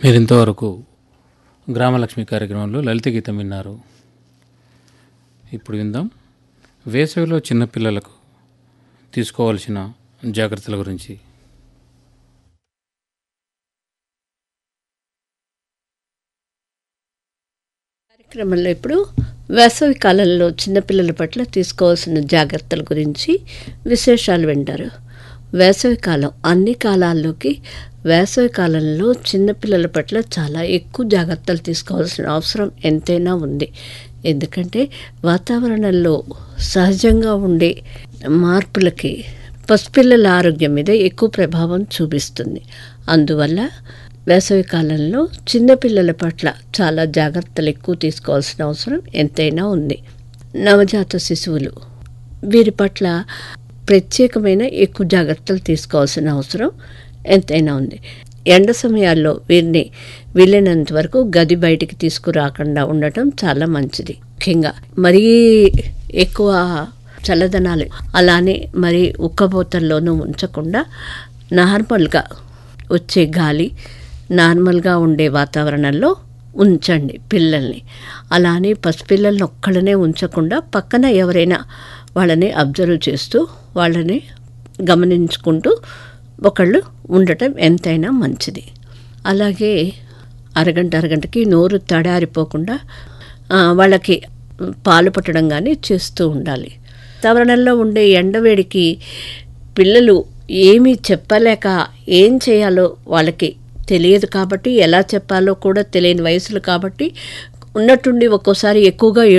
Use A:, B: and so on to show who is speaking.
A: మీరు ఇంతవరకు గ్రామలక్ష్మి కార్యక్రమంలో లలిత గీతం విన్నారు ఇప్పుడు విందాం వేసవిలో చిన్నపిల్లలకు తీసుకోవాల్సిన జాగ్రత్తల గురించి
B: కార్యక్రమంలో ఇప్పుడు వేసవి కాలంలో చిన్నపిల్లల పట్ల తీసుకోవాల్సిన జాగ్రత్తల గురించి విశేషాలు వింటారు వేసవి కాలం అన్ని కాలాల్లోకి వేసవి కాలంలో చిన్నపిల్లల పట్ల చాలా ఎక్కువ జాగ్రత్తలు తీసుకోవాల్సిన అవసరం ఎంతైనా ఉంది ఎందుకంటే వాతావరణంలో సహజంగా ఉండే మార్పులకి పసిపిల్లల ఆరోగ్యం మీద ఎక్కువ ప్రభావం చూపిస్తుంది అందువల్ల వేసవి కాలంలో చిన్నపిల్లల పట్ల చాలా జాగ్రత్తలు ఎక్కువ తీసుకోవాల్సిన అవసరం ఎంతైనా ఉంది నవజాత శిశువులు వీరి పట్ల ప్రత్యేకమైన ఎక్కువ జాగ్రత్తలు తీసుకోవాల్సిన అవసరం ఎంతైనా ఉంది ఎండ సమయాల్లో వీరిని వీలైనంత వరకు గది బయటికి తీసుకురాకుండా ఉండటం చాలా మంచిది ముఖ్యంగా మరీ ఎక్కువ చల్లదనాలు అలానే మరి ఉక్కబోతల్లోనూ ఉంచకుండా నార్మల్గా వచ్చే గాలి నార్మల్గా ఉండే వాతావరణంలో ఉంచండి పిల్లల్ని అలానే పసిపిల్లల్ని ఒక్కళ్ళనే ఉంచకుండా పక్కన ఎవరైనా వాళ్ళని అబ్జర్వ్ చేస్తూ వాళ్ళని గమనించుకుంటూ ఒకళ్ళు ఉండటం ఎంతైనా మంచిది అలాగే అరగంట అరగంటకి నోరు తడారిపోకుండా ఆ, వాళ్ళకి పాలు పట్టడం కానీ చేస్తూ ఉండాలి వాతావరణంలో ఉండే ఎండవేడికి పిల్లలు ఏమీ చెప్పలేక ఏం చేయాలో వాళ్ళకి తెలియదు కాబట్టి ఎలా చెప్పాలో కూడా తెలియని వయసులు కాబట్టి ఉన్నట్టుండి ఒక్కోసారి ఎక్కువగా